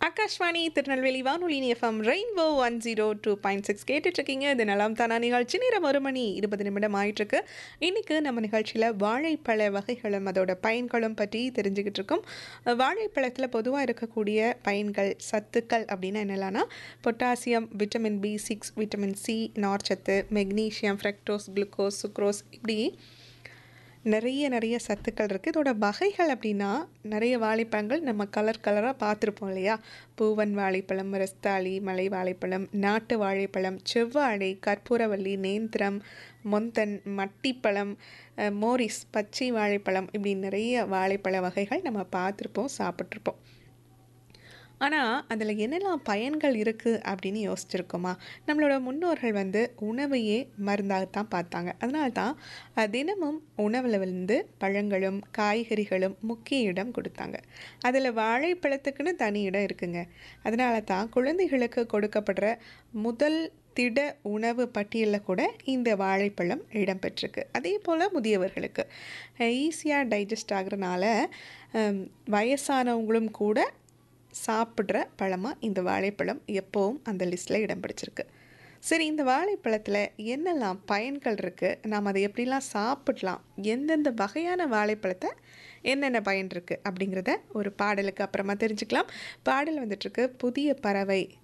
ஆகாஷ்வாணி திருநெல்வேலி வானொலி FM rainbow one zero two point six கேட்டுட்ருக்கீங்க இது நலம் தானா நிகழ்ச்சி நேரம் ஒரு மணி இருபது நிமிடம் ஆயிட்டிருக்கு இன்றைக்கி நம்ம நிகழ்ச்சியில் வாழைப்பழ வகைகளும் அதோட பயன்களும் பற்றி தெரிஞ்சுக்கிட்டு இருக்கோம் வாழைப்பழத்தில் பொதுவாக இருக்கக்கூடிய பயன்கள் சத்துக்கள் அப்படின்னா என்னெல்லாம்னா potassium vitamin B six vitamin C நார்ச்சத்து மெக்னீஷியம் ஃப்ரக்டோஸ் குளுக்கோஸ் சுக்ரோஸ் இப்படி நிறைய நிறைய சத்துக்கள் இருக்குது இதோட வகைகள் அப்படின்னா நிறைய வாழைப்பழங்கள் நம்ம கலர் கலராக பார்த்துருப்போம் இல்லையா பூவன் வாழைப்பழம் ரஸ்தாளி மலை வாழைப்பழம் நாட்டு வாழைப்பழம் செவ்வாழை கற்பூரவல்லி நேந்திரம் மொந்தன் மட்டிப்பழம் அஹ், மோரிஸ் பச்சை வாழைப்பழம் இப்படி நிறைய வாழைப்பழ வகைகள் நம்ம பார்த்துருப்போம் சாப்பிட்ருப்போம் ஆனால் அதில் என்னெல்லாம் பயன்கள் இருக்குது அப்படின்னு யோசிச்சிருக்கோமா நம்மளோட முன்னோர்கள் வந்து உணவையே மருந்தாகத்தான் பார்த்தாங்க அதனால தான் அஹ், தினமும் உணவில் வந்து பழங்களும் காய்கறிகளும் முக்கிய இடம் கொடுத்தாங்க அதில் வாழைப்பழத்துக்குன்னு தனி இடம் இருக்குங்க அதனால தான் குழந்தைகளுக்கு கொடுக்கப்படுற முதல் திட உணவு பட்டியலில் கூட இந்த வாழைப்பழம் இடம்பெற்றிருக்கு அதே போல் முதியவர்களுக்கு ஈஸியாக டைஜஸ்ட் ஆகுறனால ஹம், வயசானவங்களும் கூட சாப்பிட்ற பழமாக இந்த வாழைப்பழம் எப்போவும் அந்த லிஸ்ட்டில் இடம் பிடிச்சிருக்கு சரி இந்த வாழைப்பழத்தில் என்னெல்லாம் பயன்கள் இருக்குது நாம் அதை எப்படிலாம் சாப்பிடலாம் எந்தெந்த வகையான வாழைப்பழத்தை என்னென்ன பயன் இருக்குது அப்படிங்கிறத ஒரு பாடலுக்கு அப்புறமா தெரிஞ்சுக்கலாம் பாடல் வந்துட்டுருக்கு புதிய பறவை